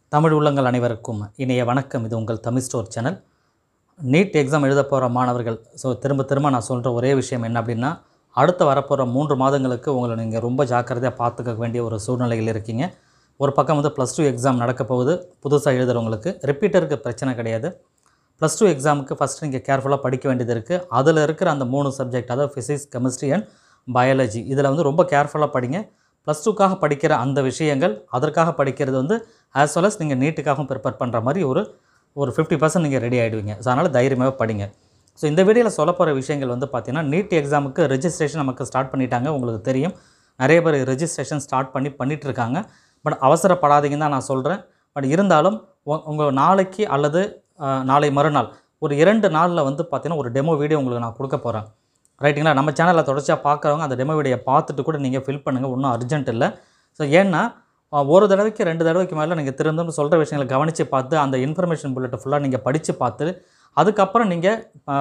தமிழ் உள்ளங்கள் அனைவருக்கும் இனிய வணக்கம் இது உங்கள் Tamil store channel NEET exam எழுத போகிற மாணவர்கள் ஸோ திரும்ப திரும்ப நான் சொல்கிற ஒரே விஷயம் என்ன அப்படின்னா அடுத்து வரப்போகிற மூன்று மாதங்களுக்கு உங்களை நீங்கள் ரொம்ப ஜாக்கிரதையாக பார்த்துக்க வேண்டிய ஒரு சூழ்நிலையில் இருக்கீங்க ஒரு பக்கம் வந்து ப்ளஸ் டூ எக்ஸாம் நடக்க போகுது புதுசாக எழுதுகிறவங்களுக்கு ரிப்பீட்டருக்கு பிரச்சனை கிடையாது ப்ளஸ் டூ எக்ஸாமுக்கு ஃபஸ்ட்டு நீங்கள் கேர்ஃபுல்லாக படிக்க வேண்டியது இருக்குது அதில் இருக்கிற அந்த மூணு சப்ஜெக்ட் அதாவது ஃபிசிக்ஸ் கெமிஸ்ட்ரி அண்ட் பயாலஜி இதில் வந்து ரொம்ப கேர்ஃபுல்லாக படிங்க ப்ளஸ் டூக்காக படிக்கிற அந்த விஷயங்கள் அதற்காக படிக்கிறது வந்து ஆஸ் வெல் அஸ் நீங்கள் நீட்டுக்காகவும் ப்ரிப்பேர் பண்ணுற மாதிரி ஒரு ஒரு ஃபிஃப்டி பர்சன்ட் நீங்கள் ரெடி ஆகிடுவீங்க ஸோ அதனால் தைரியமாக படிங்க ஸோ இந்த வீடியோவில் சொல்ல போகிற விஷயங்கள் வந்து பார்த்தீங்கன்னா நீட் எக்ஸாமுக்கு ரெஜிஸ்ட்ரேஷன் நமக்கு ஸ்டார்ட் பண்ணிட்டாங்க உங்களுக்கு தெரியும் நிறைய பேர் ரெஜிஸ்ட்ரேஷன் ஸ்டார்ட் பண்ணி பண்ணிட்டு இருக்காங்க பட் அவசரப்படாதீங்கன்னு தான் நான் சொல்கிறேன் பட் இருந்தாலும் உங்கள் நாளைக்கு அல்லது அஹ், நாளை மறுநாள் ஒரு இரண்டு நாளில் வந்து பார்த்தீங்கன்னா ஒரு டெமோ வீடியோ உங்களுக்கு நான் கொடுக்க போகிறேன் ரைட்டுங்களா நம்ம சேனலில் தொடர்ச்சியாக பார்க்குறவங்க அந்த டெமோ வீடியோ பார்த்துட்டு கூட நீங்கள் ஃபில் பண்ணுங்கள் ஒன்றும் அர்ஜென்ட் இல்லை ஸோ ஏன்னா அஹ், ஒரு தடவைக்கு ரெண்டு தடவைக்கு மேலே நீங்கள் திரும்ப சொல்கிற விஷயங்களை கவனித்து பார்த்து அந்த இன்ஃபர்மேஷன் புல்லட்டை ஃபுல்லாக நீங்கள் படித்து பார்த்து அதுக்கப்புறம் நீங்கள்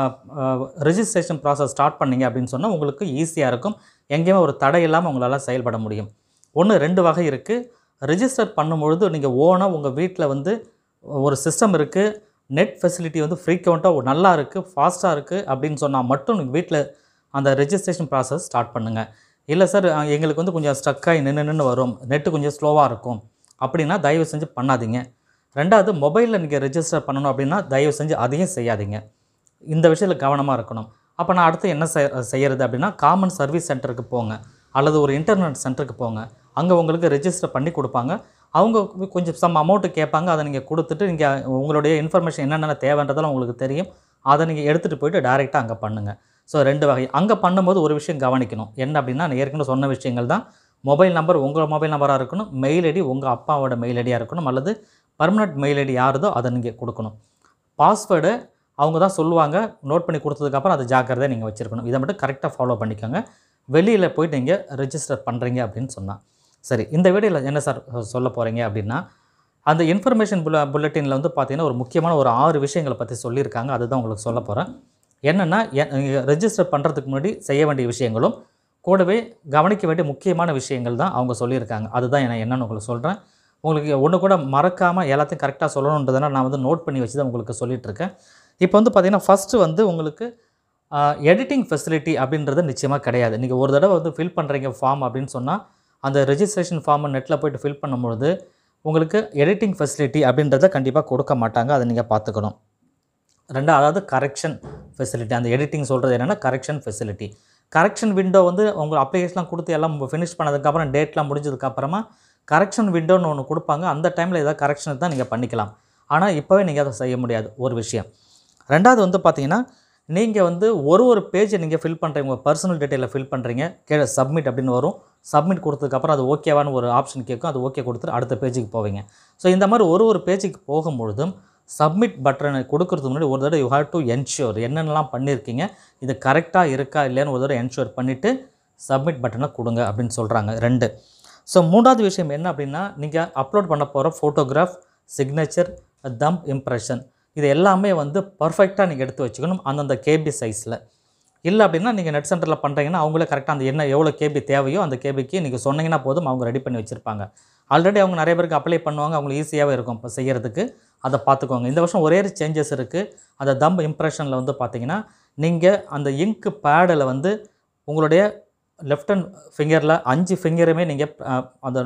ரெஜிஸ்ட்ரேஷன் ப்ராசஸ் ஸ்டார்ட் பண்ணீங்க அப்படின்னு சொன்னால் உங்களுக்கு ஈஸியாக இருக்கும் எங்கேயுமே ஒரு தடை இல்லாமல் உங்களால் செயல்பட முடியும் ஒன்று ரெண்டு வகை இருக்குது ரெஜிஸ்டர் பண்ணும்பொழுது நீங்கள் ஓனாக உங்கள் வீட்டில் வந்து ஒரு சிஸ்டம் இருக்குது நெட் ஃபெசிலிட்டி வந்து ஃப்ரீக்வெண்ட்டாக நல்லா இருக்குது ஃபாஸ்ட்டாக இருக்குது அப்படின்னு சொன்னால் மட்டும் நீங்கள் வீட்டில் அந்த ரெஜிஸ்ட்ரேஷன் ப்ராசஸ் ஸ்டார்ட் பண்ணுங்கள் இல்லை சார் அஹ், எங்களுக்கு வந்து கொஞ்சம் ஸ்டக்காகி நின்று நின்று வரும் நெட்டு கொஞ்சம் ஸ்லோவாக இருக்கும் அப்படின்னா தயவு செஞ்சு பண்ணாதீங்க ரெண்டாவது மொபைலில் நீங்கள் ரெஜிஸ்டர் பண்ணணும் அப்படின்னா தயவு செஞ்சு அதையும் செய்யாதீங்க இந்த விஷயத்தில் கவனமாக இருக்கணும் அப்போ நான் அடுத்து என்ன செய் செய்கிறது அப்படின்னா காமன் சர்வீஸ் சென்டருக்கு போங்க அல்லது ஒரு இன்டர்நெட் சென்டருக்கு போங்க அங்கே உங்களுக்கு ரெஜிஸ்டர் பண்ணி கொடுப்பாங்க அவங்க கொஞ்சம் சம் அமௌண்ட்டு கேட்பாங்க அதை நீங்கள் கொடுத்துட்டு நீங்கள் உங்களுடைய இன்ஃபர்மேஷன் என்னென்ன தேவைன்றதெல்லாம் உங்களுக்கு தெரியும் அதை நீங்கள் எடுத்துகிட்டு போயிட்டு டைரெக்டாக அங்கே பண்ணுங்கள் ஸோ ரெண்டு வகை அங்கே பண்ணும்போது ஒரு விஷயம் கவனிக்கணும் என்ன அப்படின்னா நான் ஏற்கனவே சொன்ன விஷயங்கள் தான் மொபைல் நம்பர் உங்கள் மொபைல் நம்பராக இருக்கணும் மெயில் ஐடி உங்கள் அப்பாவோட மெயில் ஐடியாக இருக்கணும் அல்லது பர்மனெண்ட் மெயில் ஐடி யாருதோ அதை நீங்கள் கொடுக்கணும் பாஸ்வேர்டு அவங்க தான் சொல்லுவாங்க நோட் பண்ணி கொடுத்ததுக்கப்புறம் அதை ஜாக்கிரதையாக நீங்கள் வச்சுருக்கணும் இதை மட்டும் கரெக்டாக ஃபாலோ பண்ணிக்கோங்க வெளியில் போயிட்டு நீங்கள் ரெஜிஸ்டர் பண்ணுறீங்க அப்படின்னு சொன்னான் சரி இந்த வீடியோவில் என்ன சார் சொல்ல போகிறீங்க அப்படின்னா அந்த இன்ஃபர்மேஷன் புல்ல புல்லட்டினில் வந்து பார்த்தீங்கன்னா ஒரு முக்கியமான ஒரு ஆறு விஷயங்களை பற்றி சொல்லியிருக்காங்க அதுதான் உங்களுக்கு சொல்ல போகிறேன் என்னென்னா ரெஜிஸ்டர் பண்ணுறதுக்கு முன்னாடி செய்ய வேண்டிய விஷயங்களும் கூடவே கவனிக்க வேண்டிய முக்கியமான விஷயங்கள் தான் அவங்க சொல்லியிருக்காங்க அதுதான் நான் என்னென்னு உங்களுக்கு சொல்கிறேன் உங்களுக்கு ஒன்று கூட மறக்காமல் எல்லாத்தையும் கரெக்டாக சொல்லணுன்றதுனால நான் வந்து நோட் பண்ணி வச்சு தான் உங்களுக்கு சொல்லிட்டு இருக்கேன் இப்போ வந்து பார்த்தீங்கன்னா ஃபஸ்ட்டு வந்து உங்களுக்கு எடிட்டிங் ஃபெசிலிட்டி அப்படின்றது நிச்சயமாக கிடையாது நீங்கள் ஒரு தடவை வந்து ஃபில் பண்ணுறீங்க ஃபார்ம் அப்படின்னு சொன்னால் அந்த ரெஜிஸ்ட்ரேஷன் ஃபார்மை நெட்டில் போயிட்டு ஃபில் பண்ணும்பொழுது உங்களுக்கு எடிட்டிங் ஃபெசிலிட்டி அப்படின்றத கண்டிப்பாக கொடுக்க மாட்டாங்க அதை நீங்கள் பார்த்துக்கணும் ரெண்டு அதாவது கரெக்ஷன் ஃபெசிலிட்டி அந்த எடிட்டிங் சொல்கிறது என்னென்னா கரெக்ஷன் ஃபெசிலிட்டி கரெக்ஷன் விண்டோ வந்து உங்கள் அப்ளிகேஷன்லாம் கொடுத்து எல்லாம் ஃபினிஷ் பண்ணதுக்கப்புறம் டேட்லாம் முடிஞ்சதுக்கப்புறமா கரெக்ஷன் விண்டோன்னு ஒன்று கொடுப்பாங்க அந்த டைமில் ஏதாவது கரெக்ஷன் தான் நீங்கள் பண்ணிக்கலாம் ஆனால் இப்போவே நீங்கள் அதை செய்ய முடியாது ஒரு விஷயம் ரெண்டாவது வந்து பார்த்தீங்கன்னா நீங்கள் வந்து ஒரு ஒரு பேஜை நீங்கள் ஃபில் பண்ணுறீங்க உங்கள் பர்சனல் டீட்டெயிலை ஃபில் பண்ணுறீங்க கீழே சப்மிட் அப்படின்னு வரும் சப்மிட் கொடுத்ததுக்கப்புறம் அது ஓகேவான ஒரு ஆப்ஷன் கேட்கும் அது ஓகே கொடுத்துட்டு அடுத்த பேஜுக்கு போவீங்க ஸோ இந்த மாதிரி ஒரு ஒரு பேஜுக்கு போகும்பொழுதும் சப்மிட் பட்டனை கொடுக்கறதுக்கு முன்னாடி ஒரு தடவை யூ ஹேவ் டு என்ஷூர் என்னென்னலாம் பண்ணியிருக்கீங்க இது கரெக்டாக இருக்கா இல்லையான்னு ஒரு தடவை என்ஷூர் பண்ணிவிட்டு சப்மிட் பட்டனை கொடுங்க அப்படின்னு சொல்கிறாங்க ரெண்டு ஸோ மூணாவது விஷயம் என்ன அப்படின்னா நீங்கள் அப்லோட் பண்ண போகிற ஃபோட்டோகிராஃப் சிக்னேச்சர் தம் இம்ப்ரெஷன் இது எல்லாமே வந்து பர்ஃபெக்டாக நீங்கள் எடுத்து வச்சுக்கணும் அந்தந்த கேபி சைஸில் இல்லை அப்படின்னா நீங்கள் நெட் சென்டரில் பண்ணுறீங்கன்னா அவங்களே கரெக்டாக அந்த என்ன எவ்வளோ கேபி தேவையோ அந்த கேபிக்கு நீங்கள் சொன்னீங்கன்னா போதும் அவங்க ரெடி பண்ணி வச்சுருப்பாங்க ஆல்ரெடி அவங்க நிறைய பேருக்கு அப்ளை பண்ணுவாங்க அவங்களுக்கு ஈஸியாகவே இருக்கும் இப்போ செய்கிறதுக்கு அதை பார்த்துக்கோங்க இந்த வருஷம் ஒரே ஒரு சேஞ்சஸ் இருக்குது அந்த தம் இம்ப்ரெஷனில் வந்து பார்த்தீங்கன்னா நீங்கள் அந்த இங்க் பேடில் வந்து உங்களுடைய லெஃப்ட் ஹேண்ட் ஃபிங்கரில் அஞ்சு ஃபிங்கருமே நீங்கள் அந்த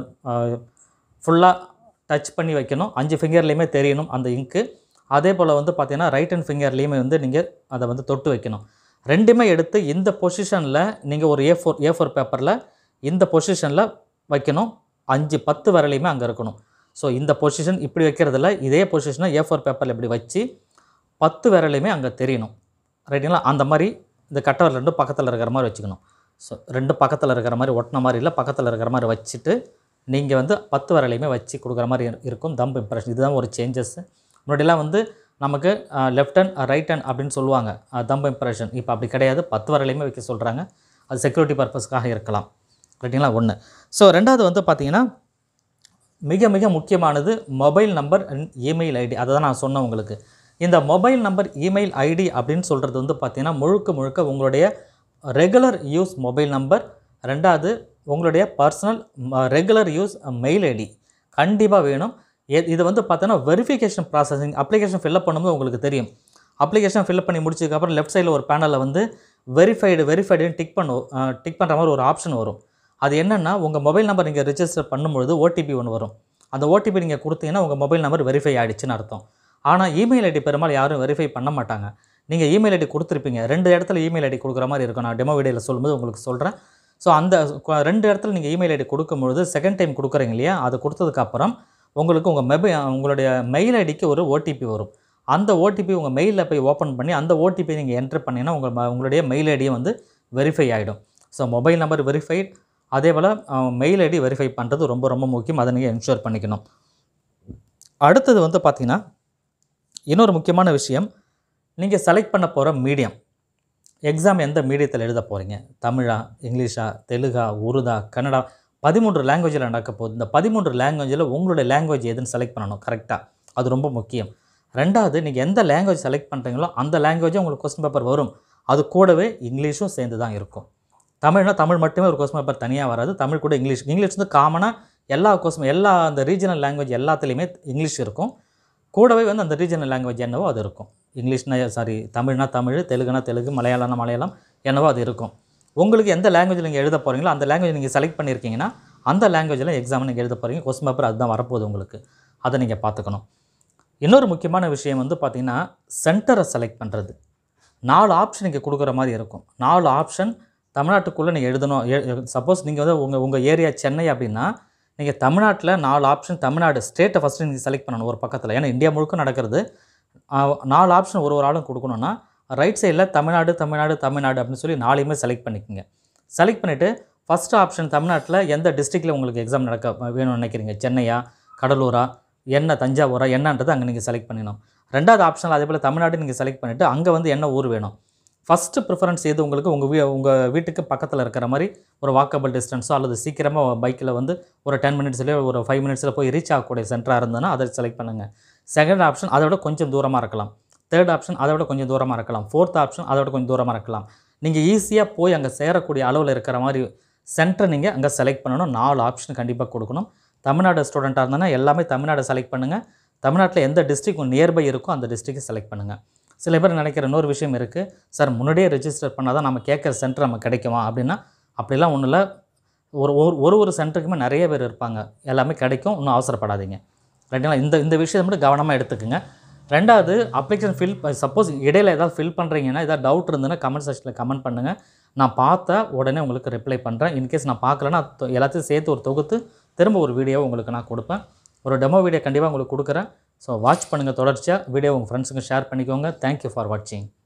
ஃபுல்லாக டச் பண்ணி வைக்கணும் அஞ்சு ஃபிங்கர்லேயுமே தெரியணும் அந்த இங்க்கு அதே போல் வந்து பார்த்தீங்கன்னா ரைட் ஹேண்ட் ஃபிங்கர்லேயுமே வந்து நீங்கள் அதை வந்து தொட்டு வைக்கணும் ரெண்டுமே எடுத்து இந்த பொசிஷனில் நீங்கள் ஒரு ஏ ஃபோர் ஏ ஃபோர் பேப்பரில் இந்த பொசிஷனில் வைக்கணும் அஞ்சு பத்து விரலையுமே அங்கே இருக்கணும் ஸோ இந்த பொசிஷன் இப்படி வைக்கிறதுல இதே பொசிஷனை ஏ ஃபோர் பேப்பரில் இப்படி வச்சு பத்து விரலையுமே அங்கே தெரியணும் ரைட்டுங்களா அந்த மாதிரி இந்த கட்டவர் ரெண்டும் பக்கத்தில் இருக்கிற மாதிரி வச்சுக்கணும் ஸோ ரெண்டு பக்கத்தில் இருக்கிற மாதிரி ஒட்டின மாதிரி இல்லை பக்கத்தில் இருக்கிற மாதிரி வச்சுட்டு நீங்கள் வந்து பத்து விரலையுமே வச்சு கொடுக்குற மாதிரி இரு- இருக்கும் தம் இம்ப்ரெஷன் இதுதான் ஒரு சேஞ்சஸ் முன்னாடிலாம் வந்து நமக்கு லெஃப்ட் ஹேண்ட் ரைட் ஹேண்ட் அப்படின்னு சொல்லுவாங்க தம் இம்ப்ரெஷன் இப்போ அப்படி கிடையாது பத்து விரலையுமே வைக்க சொல்கிறாங்க அது செக்யூரிட்டி பர்பஸ்க்காக இருக்கலாம் ரைட்டுங்களா ஒன்று ஸோ ரெண்டாவது வந்து பார்த்தீங்கன்னா மிக மிக முக்கியமானது mobile number and email ID அதை தான் நான் சொன்னேன் உங்களுக்கு இந்த மொபைல் நம்பர் இமெயில் ஐடி அப்படின்னு சொல்கிறது வந்து பார்த்தீங்கன்னா முழுக்க முழுக்க உங்களுடைய ரெகுலர் யூஸ் மொபைல் நம்பர் ரெண்டாவது உங்களுடைய personal regular use mail ID கண்டிப்பாக வேணும் எ- இது வந்து பார்த்தோன்னா வெரிஃபிகேஷன் ப்ராசஸிங் அப்ளிகேஷன் ஃபில்அப் பண்ணும்போது உங்களுக்கு தெரியும் அப்ளிகேஷன் ஃபில்அப் பண்ணி முடிச்சதுக்கப்புறம் லெஃப்ட் சைடில் ஒரு பேனலில் வந்து வெரிஃபைடு வெரிஃபைடுன்னு டிக் பண்ணும் டிக் பண்ணுற மாதிரி ஒரு ஆப்ஷன் வரும் அது என்னென்னா உங்கள் மொபைல் நம்பர் நீங்கள் ரிஜிஸ்டர் பண்ணும்பொழுது ஓடிபி ஒன்று வரும் அந்த ஓடிபி நீங்கள் கொடுத்தீங்கன்னா உங்கள் மொபைல் நம்பர் வெரிஃபை ஆகிடுச்சுன்னு அர்த்தம் ஆனால் இமெயில் ஐடி பெரும்பாலும் யாரும் வெரிஃபை பண்ண மாட்டாங்க நீங்கள் இமெயில் ஐடி கொடுத்துருப்பீங்க ரெண்டு இடத்துல இமெயில் ஐடி கொடுக்குற மாதிரி இருக்கும் நான் டெமோ வீடியோவில் சொல்லும்போது உங்களுக்கு சொல்கிறேன் ஸோ அந்த கு- ரெண்டு இடத்துல நீங்கள் இமெயில் ஐடி கொடுக்கும்பொழுது செகண்ட் டைம் கொடுக்குறீங்க இல்லையா அது கொடுத்ததுக்கப்புறம் உங்களுக்கு உங்கள் மொபைல் உங்களுடைய மெயில் ஐடிக்கு ஒரு ஓடிபி வரும் அந்த ஓடிபி உங்கள் மெயிலில் போய் ஓப்பன் பண்ணி அந்த ஓடிபி நீங்கள் என்ட்ரு பண்ணிங்கன்னா உங்கள் ம- உங்களுடைய மெயில் ஐடியை வந்து வெரிஃபை ஆகிடும் ஸோ மொபைல் நம்பர் வெரிஃபைட் அதே போல் மெயில் ஐடி வெரிஃபை பண்ணுறது ரொம்ப ரொம்ப முக்கியம் அதை நீங்கள் என்ஷூர் பண்ணிக்கணும் அடுத்தது வந்து பார்த்திங்கன்னா இன்னொரு முக்கியமான விஷயம் நீங்கள் செலக்ட் பண்ண போகிற மீடியம் எக்ஸாம் எந்த மீடியத்தில் எழுத போகிறீங்க தமிழா இங்கிலீஷா தெலுங்கா உருதா கன்னடா பதிமூன்று லாங்குவேஜில் நடக்க போகுது இந்த பதிமூன்று லாங்குவேஜில் உங்களுடைய லாங்குவேஜ் எதுன்னு செலக்ட் பண்ணணும் கரெக்டாக அது ரொம்ப முக்கியம் ரெண்டாவது நீங்கள் எந்த லாங்குவேஜ் செலக்ட் பண்ணுறீங்களோ அந்த லாங்குவேஜும் உங்களுக்கு கொஸ்டின் பேப்பர் வரும் அது கூடவே இங்கிலீஷும் சேர்ந்து தான் இருக்கும் தமிழ்னா தமிழ் மட்டுமே ஒரு கொஸ்டின் பேப்பர் தனியாக வராது தமிழ் கூட இங்கிலீஷ் இங்கிலீஷ் வந்து காமனாக எல்லா கொஸ்டின் எல்லா அந்த ரீஜனல் லாங்குவேஜ் எல்லாத்துலேயுமே இங்கிலீஷ் இருக்கும் கூடவே வந்து அந்த ரீஜனல் லாங்குவேஜ் என்னவோ அது இருக்கும் இங்கிலீஷ்னா சாரி தமிழ்னா தமிழ் தெலுங்குனா தெலுங்கு மலையாளம்னா மலையாளம் என்னவோ அது இருக்கும் உங்களுக்கு எந்த லாங்குவேஜ் நீங்கள் எழுத போகிறீங்களோ அந்த லாங்குவேஜ் நீங்கள் செலக்ட் பண்ணியிருக்கீங்கன்னா அந்த லாங்குவேஜில் எக்ஸாம் நீங்கள் எழுத போகிறீங்க கொஸ்டின் பேப்பர் அதுதான் வரப்போகுது உங்களுக்கு அதை நீங்கள் பார்த்துக்கணும் இன்னொரு முக்கியமான விஷயம் வந்து பார்த்திங்கன்னா சென்டரை செலக்ட் பண்ணுறது நாலு ஆப்ஷன் இங்கே கொடுக்குற மாதிரி இருக்கும் நாலு ஆப்ஷன் தமிழ்நாட்டுக்குள்ளே நீங்கள் எழுதணும் சப்போஸ் நீங்கள் வந்து உங்கள் உங்கள் ஏரியா சென்னை அப்படின்னா நீங்கள் தமிழ்நாட்டில் நாலு ஆப்ஷன் தமிழ்நாடு ஸ்டேட்டை ஃபஸ்ட்டு நீங்கள் செலக்ட் பண்ணணும் ஒரு பக்கத்தில் ஏன்னா இந்தியா முழுக்க நடக்கிறது ஆஹ், நாலு ஆப்ஷன் ஒரு ஒரு ஆளும் கொடுக்கணும்னா ரைட் சைடில் தமிழ்நாடு தமிழ்நாடு தமிழ்நாடு அப்படின்னு சொல்லி நாலையுமே செலக்ட் பண்ணிக்கோங்க செலக்ட் பண்ணிவிட்டு ஃபஸ்ட்டு ஆப்ஷன் தமிழ்நாட்டில் எந்த டிஸ்ட்ரிக்டில் உங்களுக்கு எக்ஸாம் நடக்க வேணும்னு நினைக்கிறீங்க சென்னையா கடலூரா என்ன தஞ்சாவூரா என்னன்றது அங்கே நீங்கள் செலக்ட் பண்ணிடணும் ரெண்டாவது ஆப்ஷனில் அதே போல் தமிழ்நாடு நீங்கள் செலக்ட் பண்ணிவிட்டு அங்கே வந்து என்ன ஊர் வேணும் ஃபஸ்ட்டு ப்ரிஃபரன்ஸ் எது உங்களுக்கு உங்கள் வீ உங்கள் வீட்டுக்கு பக்கத்தில் இருக்கிற மாதிரி ஒரு வாக்கபிள் டிஸ்டன்ஸோ அல்லது சீக்கிரமாக பைக்கில் வந்து ஒரு டென் மினிட்ஸ்லேயே ஒரு ஃபைவ் மினிட்ஸில் போய் ரீச் ஆகக்கூடிய சென்டராக இருந்ததுன்னா அதை செலக்ட் பண்ணுங்கள் செகண்ட் ஆப்ஷன் அதை விட கொஞ்சம் தூரமாக இருக்கலாம் தேர்ட் ஆப்ஷன் அதை விட கொஞ்சம் தூரமாக இருக்கலாம் ஃபோர்த் ஆப்ஷன் அதை விட கொஞ்சம் தூரமாக இருக்கலாம் நீங்கள் ஈஸியாக போய் அங்கே சேரக்கூடிய அளவில் இருக்கிற மாதிரி சென்டர் நீங்கள் அங்கே செலக்ட் பண்ணணும் நாலு ஆப்ஷன் கண்டிப்பாக கொடுக்கணும் தமிழ்நாடு ஸ்டூடெண்ட்டாக இருந்தனா எல்லாமே தமிழ்நாடு செலக்ட் பண்ணுங்கள் தமிழ்நாட்டில் எந்த டிஸ்ட்ரிக் நியர்பை இருக்கோ அந்த டிஸ்ட்ரிக்டை செலக்ட் பண்ணுங்கள் சில பேர் நினைக்கிற இன்னொரு விஷயம் இருக்குது சார் முன்னாடியே ரெஜிஸ்டர் பண்ணால் தான் நம்ம கேட்குற சென்டர் நமக்கு கிடைக்குமா அப்படின்னா அப்படிலாம் ஒன்றும் இல்லை ஒரு ஒரு ஒரு ஒரு சென்டருக்குமே நிறைய பேர் இருப்பாங்க எல்லாமே கிடைக்கும் இன்னும் அவசரப்படாதீங்க ரைட்டுங்களா இந்த இந்த விஷயத்தை மட்டும் கவனமாக எடுத்துக்கோங்க ரெண்டாவது அப்ளிகேஷன் ஃபில் சப்போஸ் இடையில ஏதாவது ஃபில் பண்ணுறீங்கன்னா ஏதாவது டவுட் இருந்ததுன்னா கமெண்ட் செக்ஷனில் கமெண்ட் பண்ணுங்கள் நான் பார்த்தா உடனே உங்களுக்கு ரிப்ளை பண்ணுறேன் இன்கேஸ் நான் பார்க்கலன்னா தொ- எல்லாத்தையும் சேர்த்து ஒரு தொகுத்து திரும்ப ஒரு வீடியோ உங்களுக்கு நான் கொடுப்பேன் ஒரு டெமோ வீடியோ கண்டிப்பாக உங்களுக்கு கொடுக்குறேன் ஸோ வாட்ச் பண்ணுங்கள் தொடர்ச்சியாக வீடியோ உங்கள் ஃப்ரெண்ட்ஸுங்க ஷேர் பண்ணிக்கோங்க தேங்க்யூ ஃபார் வாட்சிங்